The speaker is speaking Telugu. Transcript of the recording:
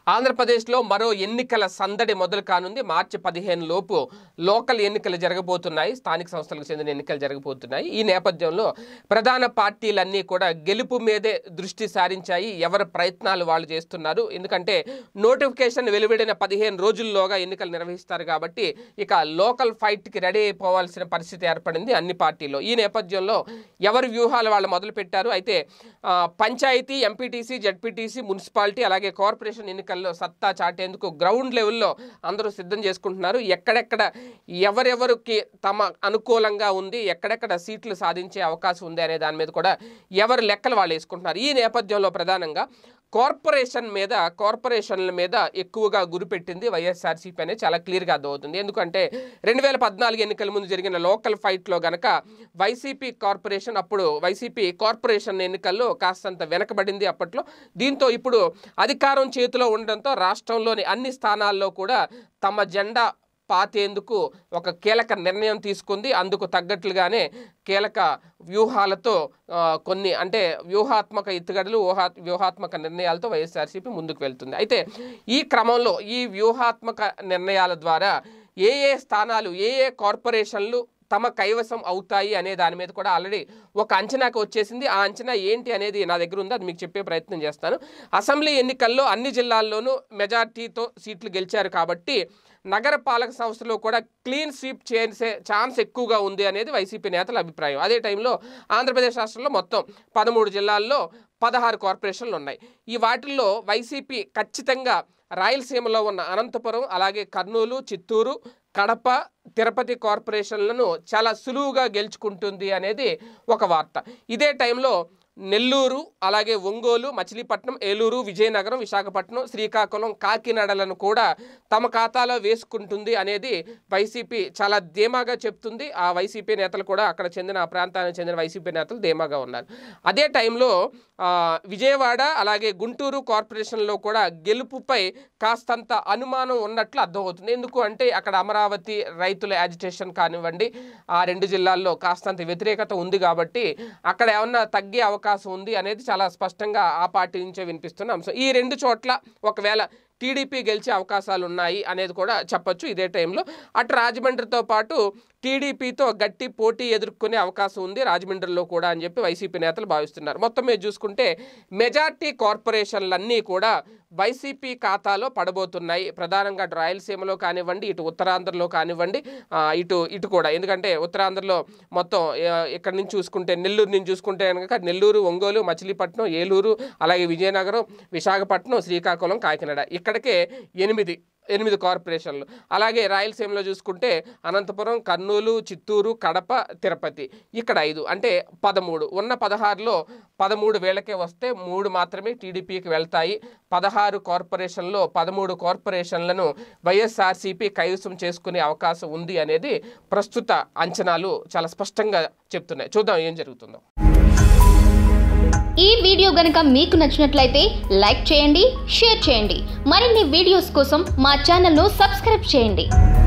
ఆంధ్రప్రదేశ్లో మరో ఎన్నికల సందడి మొదలు కానుంది మార్చి పదిహేను లోపు లోకల్ ఎన్నికలు జరగబోతున్నాయి స్థానిక సంస్థలకు చెందిన ఎన్నికలు జరగబోతున్నాయి ఈ నేపథ్యంలో ప్రధాన పార్టీలన్నీ కూడా గెలుపు మీదే దృష్టి సారించాయి ఎవరి ప్రయత్నాలు వాళ్ళు చేస్తున్నారు ఎందుకంటే నోటిఫికేషన్ వెలువడిన పదిహేను రోజుల్లోగా ఎన్నికలు నిర్వహిస్తారు కాబట్టి ఇక లోకల్ ఫైట్కి రెడీ అయిపోవాల్సిన పరిస్థితి ఏర్పడింది అన్ని పార్టీల్లో ఈ నేపథ్యంలో ఎవరి వ్యూహాలు వాళ్ళు మొదలు పెట్టారు అయితే ఆ, పంచాయతీ ఎంపీటీసీ జడ్పీటీసీ మున్సిపాలిటీ అలాగే కార్పొరేషన్ ఎన్నికల్లో సత్తా చాటేందుకు గ్రౌండ్ లెవెల్లో అందరూ సిద్ధం చేసుకుంటున్నారు ఎక్కడెక్కడ ఎవరెవరికి తమ అనుకూలంగా ఉంది ఎక్కడెక్కడ సీట్లు సాధించే అవకాశం ఉంది అనే దాని మీద కూడా ఎవరు లెక్కలు వాళ్ళు వేసుకుంటున్నారు ఈ నేపథ్యంలో ప్రధానంగా కార్పొరేషన్ మీద కార్పొరేషన్ల మీద ఎక్కువగా గురిపెట్టింది వైఎస్ఆర్సీపీ అనేది చాలా క్లియర్గా అర్థమవుతుంది ఎందుకంటే రెండు వేల పద్నాలుగు ఎన్నికల ముందు జరిగిన లోకల్ ఫైట్లో గనక వైసీపీ కార్పొరేషన్ అప్పుడు వైసీపీ కార్పొరేషన్ ఎన్నికల్లో కాస్తంత వెనకబడింది అప్పట్లో దీంతో ఇప్పుడు అధికారం చేతిలో ఉండడంతో రాష్ట్రంలోని అన్ని స్థానాల్లో కూడా తమ జెండా పాతేందుకు ఒక కీలక నిర్ణయం తీసుకుంది అందుకు తగ్గట్లుగానే కీలక వ్యూహాలతో ఆ, కొన్ని అంటే వ్యూహాత్మక ఎత్తుగడలు ఊహా వ్యూహాత్మక నిర్ణయాలతో వైఎస్ఆర్సీపీ ముందుకు వెళ్తుంది అయితే ఈ క్రమంలో ఈ వ్యూహాత్మక నిర్ణయాల ద్వారా ఏ ఏ స్థానాలు ఏ ఏ కార్పొరేషన్లు తమ కైవసం అవుతాయి అనే దాని మీద కూడా ఆల్రెడీ ఒక అంచనాకు వచ్చేసింది ఆ అంచనా ఏంటి అనేది నా దగ్గర ఉంది అది మీకు చెప్పే ప్రయత్నం చేస్తాను అసెంబ్లీ ఎన్నికల్లో అన్ని జిల్లాల్లోనూ మెజార్టీతో సీట్లు గెలిచారు కాబట్టి నగర పాలక సంస్థలో కూడా క్లీన్ స్వీప్ చేసే ఛాన్స్ ఎక్కువగా ఉంది అనేది వైసీపీ నేతల అభిప్రాయం అదే టైంలో ఆంధ్రప్రదేశ్ రాష్ట్రంలో మొత్తం పదమూడు జిల్లాల్లో పదహారు కార్పొరేషన్లు ఉన్నాయి ఈ వాటిల్లో వైసీపీ ఖచ్చితంగా రాయలసీమలో ఉన్న అనంతపురం అలాగే కర్నూలు చిత్తూరు కడప తిరుపతి కార్పొరేషన్లను చాలా సులువుగా గెలుచుకుంటుంది అనేది ఒక వార్త ఇదే టైంలో నెల్లూరు అలాగే ఒంగోలు మచిలీపట్నం ఏలూరు విజయనగరం విశాఖపట్నం శ్రీకాకుళం కాకినాడలను కూడా తమ ఖాతాలో వేసుకుంటుంది అనేది వైసీపీ చాలా ధీమాగా చెప్తుంది ఆ వైసీపీ నేతలు కూడా అక్కడ చెందిన ఆ ప్రాంతానికి చెందిన వైసీపీ నేతలు ధీమాగా ఉన్నారు అదే టైంలో ఆ, విజయవాడ అలాగే గుంటూరు కార్పొరేషన్లో కూడా గెలుపుపై కాస్తంత అనుమానం ఉన్నట్లు అర్థమవుతుంది ఎందుకు అంటే అక్కడ అమరావతి రైతుల యాజిటేషన్ కానివ్వండి ఆ రెండు జిల్లాల్లో కాస్తంత వ్యతిరేకత ఉంది కాబట్టి అక్కడ ఏమన్నా తగ్గే అవకాశం ఉంది అనేది చాలా స్పష్టంగా ఆ పార్టీ నుంచే వినిపిస్తున్న అంశం ఈ రెండు చోట్ల ఒకవేళ టీడీపీ గెలిచే అవకాశాలు ఉన్నాయి అనేది కూడా చెప్పొచ్చు ఇదే టైంలో అటు రాజమండ్రితో పాటు టీడీపీతో గట్టి పోటీ ఎదుర్కొనే అవకాశం ఉంది రాజమండ్రిలో కూడా అని చెప్పి వైసీపీ నేతలు భావిస్తున్నారు మొత్తం మీద చూసుకుంటే మెజార్టీ కార్పొరేషన్లన్నీ కూడా వైసీపీ ఖాతాలో పడబోతున్నాయి ప్రధానంగా అటు రాయలసీమలో కానివ్వండి ఇటు ఉత్తరాంధ్రలో కానివ్వండి ఆ, ఇటు ఇటు కూడా ఎందుకంటే ఉత్తరాంధ్రలో మొత్తం ఆ, ఇక్కడ నుంచి చూసుకుంటే నెల్లూరు నుంచి చూసుకుంటే కనుక నెల్లూరు ఒంగోలు మచిలీపట్నం ఏలూరు అలాగే విజయనగరం విశాఖపట్నం శ్రీకాకుళం కాకినాడ ఇక్కడికే ఎనిమిది ఎనిమిది కార్పొరేషన్లు అలాగే రాయలసీమలో చూసుకుంటే అనంతపురం కర్నూలు చిత్తూరు కడప తిరుపతి ఇక్కడ ఐదు అంటే పదమూడు ఉన్న పదహారులో పదమూడు వేలకే వస్తే మూడు మాత్రమే టీడీపీకి వెళ్తాయి పదహారు కార్పొరేషన్లో పదమూడు కార్పొరేషన్లను వైఎస్ఆర్సీపీ కైవసం చేసుకునే అవకాశం ఉంది అనేది ప్రస్తుత అంచనాలు చాలా స్పష్టంగా చెప్తున్నాయి చూద్దాం ఏం జరుగుతుందో ఈ వీడియో గనక మీకు నచ్చినట్లయితే లైక్ చేయండి షేర్ చేయండి మరిన్ని వీడియోస్ కోసం మా ఛానల్ను సబ్స్క్రైబ్ చేయండి